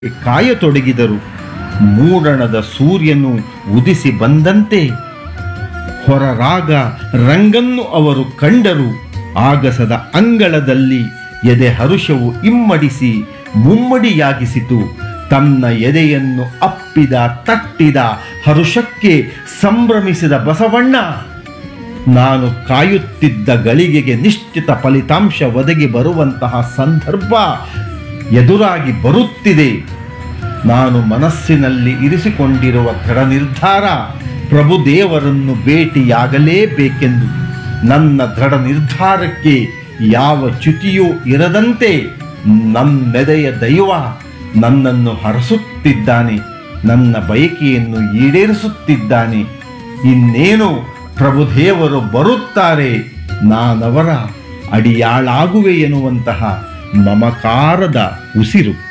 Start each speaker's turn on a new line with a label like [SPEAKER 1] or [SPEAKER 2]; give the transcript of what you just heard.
[SPEAKER 1] ಕಾಯತೊಡಗಿದರು ಮೂಡಣದ ಸೂರ್ಯನು ಉದಿಸಿ ಬಂದಂತೆ ಹೊರರಾಗ ರಂಗನ್ನು ಅವರು ಕಂಡರು ಆಗಸದ ಅಂಗಳದಲ್ಲಿ ಎದೆ ಹರುಷವು ಇಮ್ಮಡಿಸಿ ಮುಮ್ಮಡಿಯಾಗಿಸಿತು ತನ್ನ ಎದೆಯನ್ನು ಅಪ್ಪಿದ ತಟ್ಟಿದ ಹರುಷಕ್ಕೆ ಸಂಭ್ರಮಿಸಿದ ಬಸವಣ್ಣ ನಾನು ಕಾಯುತ್ತಿದ್ದ ಗಳಿಗೆಗೆ ನಿಶ್ಚಿತ ಫಲಿತಾಂಶ ಒದಗಿ ಬರುವಂತಹ ಸಂದರ್ಭ ಎದುರಾಗಿ ಬರುತ್ತಿದೆ ನಾನು ಮನಸ್ಸಿನಲ್ಲಿ ಇರಿಸಿಕೊಂಡಿರುವ ದೃಢ ನಿರ್ಧಾರ ಪ್ರಭುದೇವರನ್ನು ಭೇಟಿಯಾಗಲೇಬೇಕೆಂದು ನನ್ನ ದೃಢ ನಿರ್ಧಾರಕ್ಕೆ ಯಾವ ಚ್ಯುತಿಯೂ ಇರದಂತೆ ನನ್ನೆದೆಯ ದೈವ ನನ್ನನ್ನು ಹರಸುತ್ತಿದ್ದಾನೆ ನನ್ನ ಬಯಕೆಯನ್ನು ಈಡೇರಿಸುತ್ತಿದ್ದಾನೆ ಇನ್ನೇನು ಪ್ರಭುದೇವರು ಬರುತ್ತಾರೆ ನಾನವರ ಅಡಿಯಾಳಾಗುವೆ ಎನ್ನುವಂತಹ ಮಮಕಾರದ ಉಸಿರು